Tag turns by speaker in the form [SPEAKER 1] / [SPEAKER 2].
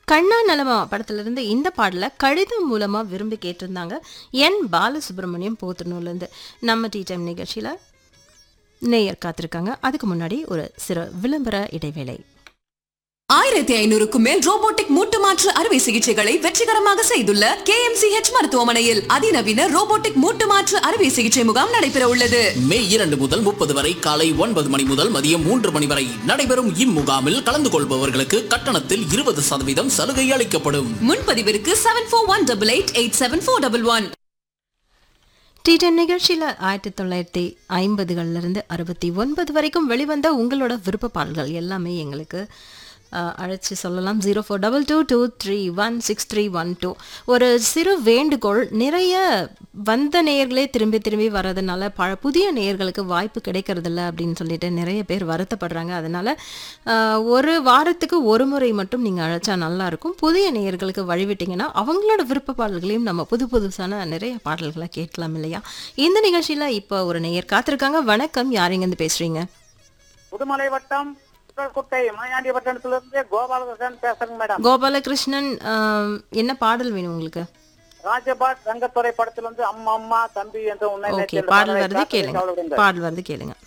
[SPEAKER 1] கண்ணா நலமா படத்துல இருந்து இந்த பாடலை கடிதம் மூலமா விரும்பி கேட்டிருந்தாங்க என் பாலசுப்ரமணியம் போத்தனூர்லேருந்து நம்ம டீ டைம் நிகழ்ச்சியில நேயர் காத்திருக்காங்க அதுக்கு முன்னாடி ஒரு சிறு விளம்பர இடைவேளை
[SPEAKER 2] ஆயிரத்தி ஐநூறுக்கும் மேல் ரோபோட்டிக் மூட்டு மாற்று அறுவை சிகிச்சைகளை வெற்றிகரமாக செய்துள்ள கே மருத்துவமனையில் அதிநவீன ரோபோட்டிக் மூட்டு மாற்று அறுவை சிகிச்சை முகாம் நடைபெற உள்ளது
[SPEAKER 3] மே இரண்டு முதல் முப்பது வரை காலை ஒன்பது மணி முதல் மதியம் மூன்று மணி வரை நடைபெறும் இம்முகாமில் கலந்து கொள்பவர்களுக்கு கட்டணத்தில் இருபது சதவீதம் சலுகை அளிக்கப்படும்
[SPEAKER 2] முன்பதிவிற்கு seven four one double eight eight seven four double one
[SPEAKER 1] tea time நிகழ்ச்சியில் ஆயிரத்தி தொள்ளாயிரத்தி ஐம்பதுகள்லேருந்து அறுபத்தி ஒன்பது வரைக்கும் வெளிவந்த உங்களோட விருப்ப பாடல்கள் எல்லாமே எங்களுக்கு அஹ், அழைச்சு சொல்லலாம் zero four double two two three one six three one two ஒரு சிறு வேண்டுகோள் நிறைய வந்த நேயர்களே திரும்பி திரும்பி வர்றதுனால ப புதிய நேயர்களுக்கு வாய்ப்பு கிடைக்கிறதில்ல அப்படின்னு சொல்லிட்டு நிறைய பேர் வருத்தப்படுறாங்க அதனால அஹ், ஒரு வாரத்துக்கு ஒரு முறை மட்டும் நீங்கள் அழைச்சா நல்லா இருக்கும் புதிய நேயர்களுக்கு வழிவிட்டீங்கன்னா அவங்களோட விருப்ப பாடல்களையும் நம்ம புது புதுசான நிறைய பாடல்களை கேட்கலாம் இல்லையா இந்த நிகழ்ச்சியில் இப்போ ஒரு நேயர் காத்திருக்காங்க வணக்கம் யாரிங்கேருந்து பேசுறீங்க
[SPEAKER 4] புதுமலை வட்டம் குட்டை மாயாண்டி பட்டணத்திலிருந்து கோபாலகிருஷ்ணன் பேசுறேங்க மேடம்
[SPEAKER 1] கோபாலகிருஷ்ணன் அஹ், என்ன பாடல் வேணும் உங்களுக்கு
[SPEAKER 4] ராஜபாட் ரங்கத்துறை படத்துல இருந்து அம்மா அம்மா தம்பி என்ற உன்னை
[SPEAKER 1] ஓகே
[SPEAKER 4] நேற்று என்ற
[SPEAKER 1] பாடல்
[SPEAKER 4] பாடலை
[SPEAKER 1] வருது
[SPEAKER 4] காத்திருக்க
[SPEAKER 1] கேளுங்க
[SPEAKER 4] கவலைப்படுங்கள்.
[SPEAKER 1] பாடல் வருது கேளுங்க